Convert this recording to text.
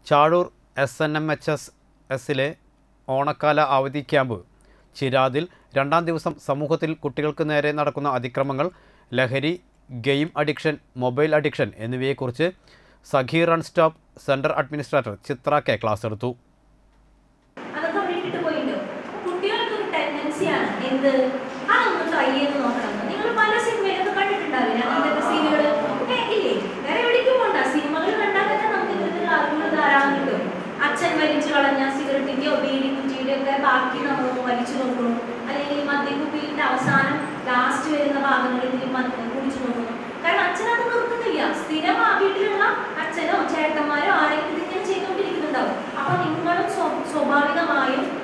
Chazhur S N M H S എസിലെ ഓണക്കാല അവധി ക്യാമ്പ് ചിരാതിൽ രണ്ടാം ദിവസം സമൂഹത്തിൽ കുട്ടികൾക്ക് നേരെ നടക്കുന്ന അതിക്രമങ്ങൾ ലഹരി ഗെയിം അഡിക്ഷൻ മൊബൈൽ അഡിക്ഷൻ എന്നിവയെക്കുറിച്ച് Sakhi one stop centre administrator Chithra K class എടുത്തു അതൊക്കെ അവിടെ ഇട്ടിട്ട് പോയിട്ടോ കുട്ടികൾക്ക് ഒരു ടെൻഡൻസിയാണ് എന്ത് അതൊന്ന് ട്രൈ ചെയ്ത് നോക്കണം നിങ്ങൾ പല സിനിമയിലൊക്കെ കണ്ടിട്ടുണ്ടാവില്ല അങ്ങനത്തെ സീനുകൾ ഇല്ലേ വേറെ എവിടേക്കും പോണ്ട സിനിമകൾ കണ്ടാൽ തന്നെ നമുക്ക് ഇത്തരത്തിലുള്ള അറിവുകൾ ധാരാളം കിട്ടും അച്ഛൻ വലിച്ചു കളഞ്ഞ സിഗരറ്റിന്റെയോ ബീഡി കുറ്റിയുടെ ഒക്കെ ബാക്കി നമ്മൾ വലിച്ചു നോക്കണം അല്ലെങ്കിൽ മദ്യക്കുപ്പിയുടെ അവസാനം ലാസ്റ്റ് വരുന്ന ഭാഗങ്ങളിൽ ഈ മദ്യം കുടിച്ചു നോക്കണം കാരണം അച്ഛൻ അത് നിർത്തുന്നില്ല സ്ഥിരം ആ വീട്ടിലുള്ള അച്ഛനോ ചേട്ടന്മാരോ ആരെങ്കിലും ഇതിങ്ങനെ ചെയ്തുകൊണ്ടിരിക്കുന്നുണ്ടാവും അപ്പൊ നിങ്ങളും സ്വ- സ്വാഭാവികമായും